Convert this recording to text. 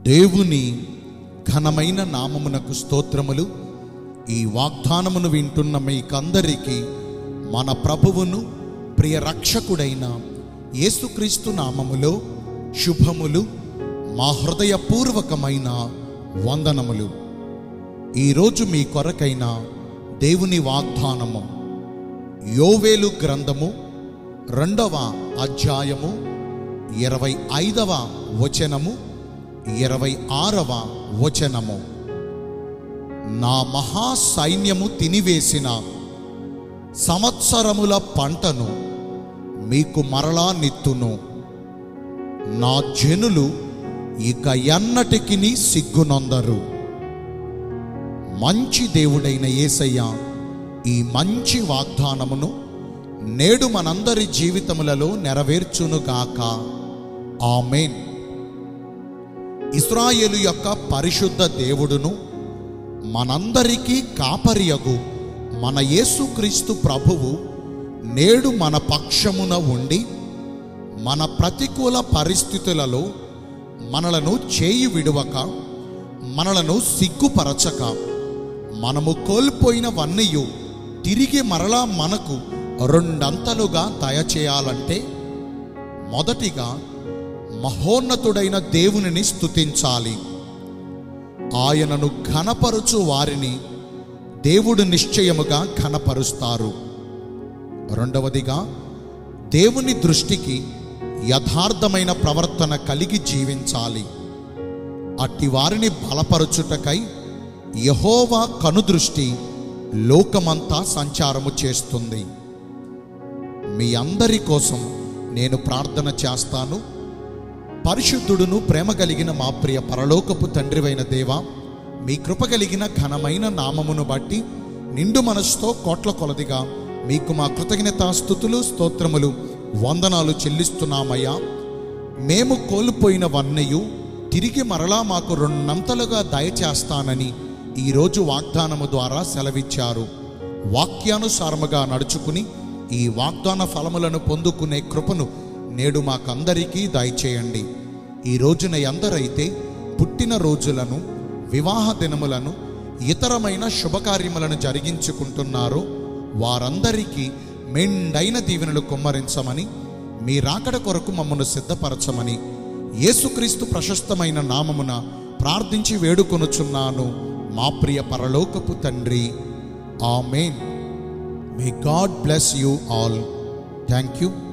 దేవుని ఘనమైన నామమునకు స్తోత్రములు ఈ వాగ్దానమును వింటున్న మీకందరికీ మన ప్రభువును ప్రియ రక్షకుడైన యేసుక్రీస్తు నామములో శుభములు మా హృదయపూర్వకమైన వందనములు ఈరోజు మీ కొరకైన దేవుని వాగ్దానము యోవేలు గ్రంథము రెండవ అధ్యాయము ఇరవై ఐదవ వచనము ఇరవై ఆరవ వచనము నా మహా సైన్యము తినివేసిన సంవత్సరముల పంటను మీకు మరలా నిత్తును నా జనులు ఇక ఎన్నటికి సిగ్గునొందరు మంచి దేవుడైన యేసయ్య ఈ మంచి వాగ్దానమును నేడు మనందరి జీవితములలో నెరవేర్చునుగాక ఆమెన్ ఇస్రాయేలు యొక్క పరిశుద్ధ దేవుడును మనందరికీ కాపరియగు మన యేసుక్రీస్తు ప్రభువు నేడు మన పక్షమున ఉండి మన ప్రతికూల పరిస్థితులలో మనలను చేయి విడువక మనలను సిగ్గుపరచక మనము కోల్పోయినవన్నీయు తిరిగి మరలా మనకు రెండంతలుగా దయచేయాలంటే మొదటిగా మహోన్నతుడైన దేవునిని స్తుతించాలి ఆయనను ఘనపరుచు వారిని దేవుడు నిశ్చయముగా ఘనపరుస్తారు రెండవదిగా దేవుని దృష్టికి యథార్థమైన ప్రవర్తన కలిగి జీవించాలి అట్టి వారిని బలపరుచుటకై యహోవా కనుదృష్టి లోకమంతా సంచారము చేస్తుంది మీ అందరి కోసం నేను ప్రార్థన చేస్తాను పరిశుద్ధుడును ప్రేమ కలిగిన మా ప్రియ పరలోకపు తండ్రివైన దేవా మీ కృప కలిగిన ఘనమైన నామమును బట్టి నిండు మనసుతో కోట్ల కొలదిగా మీకు మా కృతజ్ఞతాస్థుతులు స్తోత్రములు వందనాలు చెల్లిస్తున్నామయ్యా మేము కోల్పోయినవన్నయు తిరిగి మరలా మాకు రెండంతలుగా దయచేస్తానని ఈరోజు వాగ్దానము ద్వారా సెలవిచ్చారు వాక్యానుసారముగా నడుచుకుని ఈ వాగ్దాన ఫలములను పొందుకునే కృపను నేడు మాకందరికీ దయచేయండి ఈ రోజున ఎందరైతే పుట్టిన రోజులను వివాహ దినములను ఇతరమైన శుభకార్యములను జరిగించుకుంటున్నారో వారందరికీ మెండైన దీవెనలు కుమ్మరించమని మీ రాకడ కొరకు మమ్మను సిద్ధపరచమని యేసుక్రీస్తు ప్రశస్తమైన నామమున ప్రార్థించి వేడుకొనుచున్నాను మా ప్రియ పరలోకపు తండ్రి amen may God bless you all thank you